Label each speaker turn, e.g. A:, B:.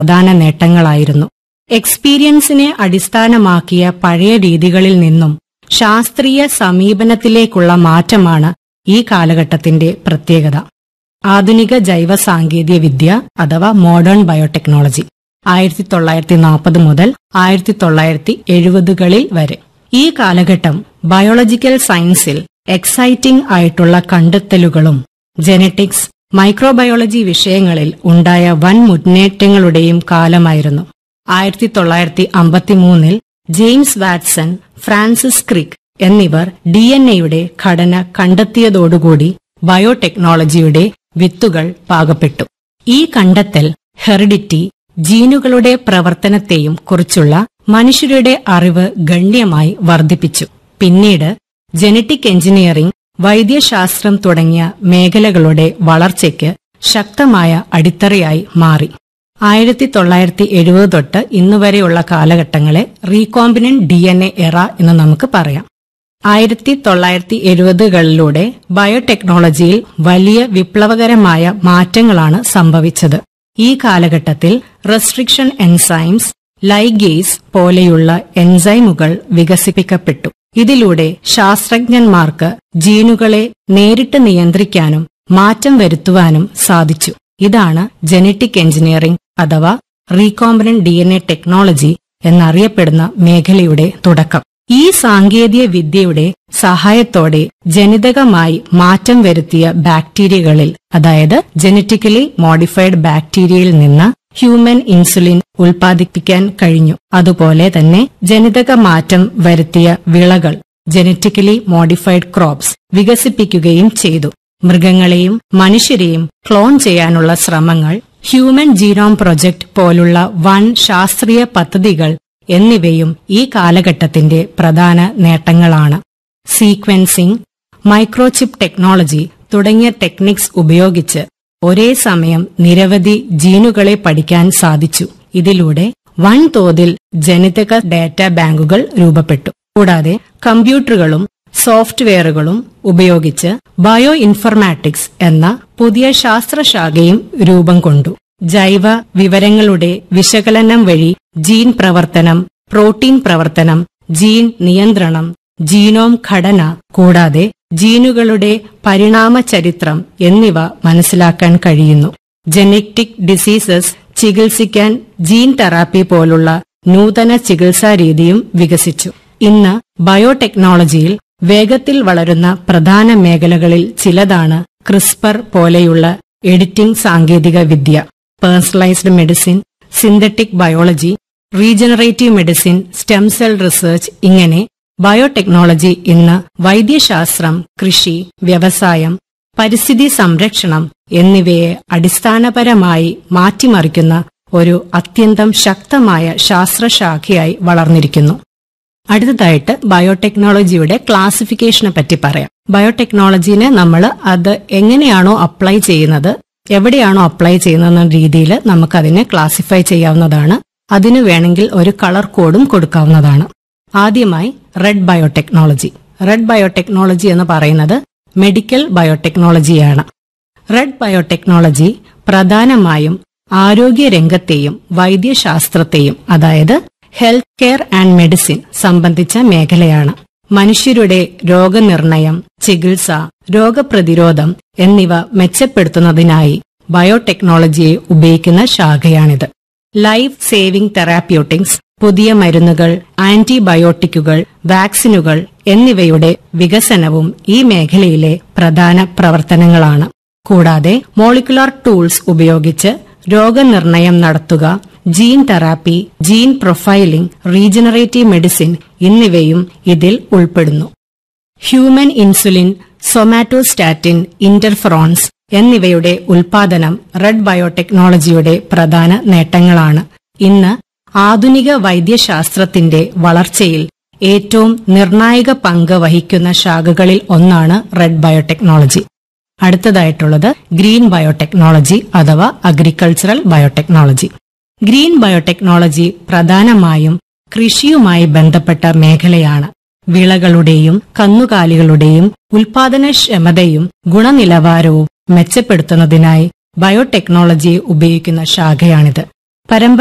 A: പ്രധാന നേട്ടങ്ങളായിരുന്നു എക്സ്പീരിയൻസിനെ അടിസ്ഥാനമാക്കിയ പഴയ രീതികളിൽ നിന്നും ശാസ്ത്രീയ സമീപനത്തിലേക്കുള്ള മാറ്റമാണ് ഈ കാലഘട്ടത്തിന്റെ പ്രത്യേകത ആധുനിക ജൈവ സാങ്കേതിക വിദ്യ അഥവാ മോഡേൺ ബയോടെക്നോളജി ആയിരത്തി തൊള്ളായിരത്തി നാൽപ്പത് മുതൽ ആയിരത്തി തൊള്ളായിരത്തി എഴുപതുകളിൽ വരെ ഈ കാലഘട്ടം ബയോളജിക്കൽ സയൻസിൽ എക്സൈറ്റിംഗ് ആയിട്ടുള്ള കണ്ടെത്തലുകളും ജെനറ്റിക്സ് മൈക്രോബയോളജി വിഷയങ്ങളിൽ ഉണ്ടായ വൻ മുന്നേറ്റങ്ങളുടെയും കാലമായിരുന്നു ആയിരത്തി തൊള്ളായിരത്തി അമ്പത്തിമൂന്നിൽ ജെയിംസ് വാറ്റ്സൺ ഫ്രാൻസിസ് ക്രിക്ക് എന്നിവർ ഡി എൻ എയുടെ ഘടന കണ്ടെത്തിയതോടുകൂടി ബയോടെക്നോളജിയുടെ വിത്തുകൾ പാകപ്പെട്ടു ഈ കണ്ടെത്തൽ ഹെറിഡിറ്റി ജീനുകളുടെ പ്രവർത്തനത്തെയും കുറിച്ചുള്ള മനുഷ്യരുടെ അറിവ് ഗണ്യമായി വർദ്ധിപ്പിച്ചു പിന്നീട് ജനറ്റിക് എഞ്ചിനീയറിംഗ് വൈദ്യശാസ്ത്രം തുടങ്ങിയ മേഖലകളുടെ വളർച്ചയ്ക്ക് ശക്തമായ അടിത്തറയായി മാറി ആയിരത്തി തൊള്ളായിരത്തി എഴുപത് തൊട്ട് ഇന്നുവരെയുള്ള കാലഘട്ടങ്ങളെ recombinant D N A era എന്ന് നമുക്ക് പറയാം ആയിരത്തി തൊള്ളായിരത്തി എഴുപതുകളിലൂടെ ബയോടെക്നോളജിയിൽ വലിയ വിപ്ലവകരമായ മാറ്റങ്ങളാണ് സംഭവിച്ചത് ഈ കാലഘട്ടത്തിൽ റെസ്ട്രിക്ഷൻ എൻസൈംസ് ലൈഗേസ് പോലെയുള്ള എൻസൈമുകൾ വികസിപ്പിക്കപ്പെട്ടു ഇതിലൂടെ ശാസ്ത്രജ്ഞന്മാർക്ക് ജീനുകളെ നേരിട്ട് നിയന്ത്രിക്കാനും മാറ്റം വരുത്തുവാനും സാധിച്ചു ഇതാണ് ജനറ്റിക് എഞ്ചിനീയറിംഗ് അഥവാ recombinant D N A technology എന്നറിയപ്പെടുന്ന മേഖലയുടെ തുടക്കം ഈ സാങ്കേതിക വിദ്യയുടെ സഹായത്തോടെ ജനിതകമായി മാറ്റം വരുത്തിയ ബാക്ടീരിയകളിൽ അതായത് ജനറ്റിക്കലി മോഡിഫൈഡ് ബാക്ടീരിയയിൽ നിന്ന് ഹ്യൂമൻ ഇൻസുലിൻ ഉൽപ്പാദിപ്പിക്കാൻ കഴിഞ്ഞു അതുപോലെ തന്നെ ജനിതക മാറ്റം വരുത്തിയ വിളകൾ ജനറ്റിക്കലി മോഡിഫൈഡ് ക്രോപ്സ് വികസിപ്പിക്കുകയും ചെയ്തു മൃഗങ്ങളെയും മനുഷ്യരെയും ക്ലോൺ ചെയ്യാനുള്ള ശ്രമങ്ങൾ ഹ്യൂമൻ ജീനോം പ്രൊജക്ട് പോലുള്ള വൻ ശാസ്ത്രീയ പദ്ധതികൾ എന്നിവയും ഈ കാലഘട്ടത്തിന്റെ പ്രധാന നേട്ടങ്ങളാണ് സീക്വൻസിംഗ് മൈക്രോചിപ്പ് ടെക്നോളജി തുടങ്ങിയ ടെക്നിക്സ് ഉപയോഗിച്ച് ഒരേ സമയം നിരവധി ജീനുകളെ പഠിക്കാൻ സാധിച്ചു ഇതിലൂടെ വൻതോതിൽ ജനിതക ഡാറ്റ ബാങ്കുകൾ രൂപപ്പെട്ടു കൂടാതെ കമ്പ്യൂട്ടറുകളും സോഫ്റ്റ്വെയറുകളും ഉപയോഗിച്ച് ബയോ ഇൻഫർമാറ്റിക്സ് എന്ന പുതിയ ശാസ്ത്രശാഖയും രൂപം കൊണ്ടു ജൈവ വിവരങ്ങളുടെ വിശകലനം വഴി ജീൻ പ്രവർത്തനം പ്രോട്ടീൻ പ്രവർത്തനം ജീൻ നിയന്ത്രണം ജീനോം ഘടന കൂടാതെ ജീനുകളുടെ പരിണാമ ചരിത്രം എന്നിവ മനസ്സിലാക്കാൻ കഴിയുന്നു ജനറ്റിക് ഡിസീസസ് ചികിത്സിക്കാൻ ജീൻ തെറാപ്പി പോലുള്ള നൂതന ചികിത്സാ രീതിയും വികസിച്ചു ഇന്ന് ബയോടെക്നോളജിയിൽ വേഗത്തിൽ വളരുന്ന പ്രധാന മേഖലകളിൽ ചിലതാണ് ക്രിസ്പർ പോലെയുള്ള എഡിറ്റിംഗ് സാങ്കേതിക വിദ്യ personalised medicine synthetic biology regenerative medicine stem cell research ഇങ്ങനെ ബയോടെക്നോളജി ഇന്ന് വൈദ്യശാസ്ത്രം കൃഷി വ്യവസായം പരിസ്ഥിതി സംരക്ഷണം എന്നിവയെ അടിസ്ഥാനപരമായി മാറ്റിമറിക്കുന്ന ഒരു അത്യന്തം ശക്തമായ ശാസ്ത്രശാഖയായി വളർന്നിരിക്കുന്നു അടുത്തതായിട്ട് ബയോടെക്നോളജിയുടെ ക്ലാസിഫിക്കേഷനെ പറ്റി പറയാം ബയോടെക്നോളജിനെ നമ്മൾ അത് എങ്ങനെയാണോ അപ്ലൈ ചെയ്യുന്നത് എവിടെയാണോ അപ്ലൈ ചെയ്യുന്ന രീതിയിൽ നമുക്കതിനെ ക്ലാസിഫൈ ചെയ്യാവുന്നതാണ് അതിനു വേണമെങ്കിൽ ഒരു കളർ കോഡും കൊടുക്കാവുന്നതാണ് ആദ്യമായി റെഡ് ബയോടെക്നോളജി റെഡ് ബയോടെക്നോളജി എന്ന് പറയുന്നത് മെഡിക്കൽ ബയോടെക്നോളജിയാണ് റെഡ് ബയോടെക്നോളജി പ്രധാനമായും ആരോഗ്യ രംഗത്തെയും വൈദ്യശാസ്ത്രത്തെയും അതായത് ഹെൽത്ത് കെയർ ആൻഡ് മെഡിസിൻ സംബന്ധിച്ച മേഖലയാണ് മനുഷ്യരുടെ രോഗനിർണയം ചികിത്സ രോഗപ്രതിരോധം എന്നിവ മെച്ചപ്പെടുത്തുന്നതിനായി ബയോടെക്നോളജിയെ ഉപയോഗിക്കുന്ന ശാഖയാണിത് ലൈഫ് സേവിംഗ് തെറാപ്യൂട്ടിക്സ് പുതിയ മരുന്നുകൾ ആന്റിബയോട്ടിക്കുകൾ വാക്സിനുകൾ എന്നിവയുടെ വികസനവും ഈ മേഖലയിലെ പ്രധാന പ്രവർത്തനങ്ങളാണ് കൂടാതെ മോളിക്കുലാർ ടൂൾസ് ഉപയോഗിച്ച് രോഗനിർണയം നടത്തുക gene therapy gene profiling regenerative medicine എന്നിവയും ഇതിൽ ഉൾപ്പെടുന്നു ഹ്യൂമൻ ഇൻസുലിൻ സൊമാറ്റോസ്റ്റാറ്റിൻ ഇന്റർഫ്രോൺസ് എന്നിവയുടെ ഉൽപാദനം റെഡ് ബയോടെക്നോളജിയുടെ പ്രധാന നേട്ടങ്ങളാണ് ഇന്ന് ആധുനിക വൈദ്യശാസ്ത്രത്തിന്റെ വളർച്ചയിൽ ഏറ്റവും നിർണായക പങ്ക് വഹിക്കുന്ന ശാഖകളിൽ ഒന്നാണ് റെഡ് ബയോടെക്നോളജി അടുത്തതായിട്ടുള്ളത് ഗ്രീൻ ബയോടെക്നോളജി അഥവാ അഗ്രികൾച്ചറൽ ബയോടെക്നോളജി ഗ്രീൻ ബയോടെക്നോളജി പ്രധാനമായും കൃഷിയുമായി ബന്ധപ്പെട്ട മേഖലയാണ് വിളകളുടെയും കന്നുകാലികളുടെയും ഉൽപാദനക്ഷമതയും ഗുണനിലവാരവും മെച്ചപ്പെടുത്തുന്നതിനായി ബയോടെക്നോളജിയെ ഉപയോഗിക്കുന്ന ശാഖയാണിത് പരമ്പ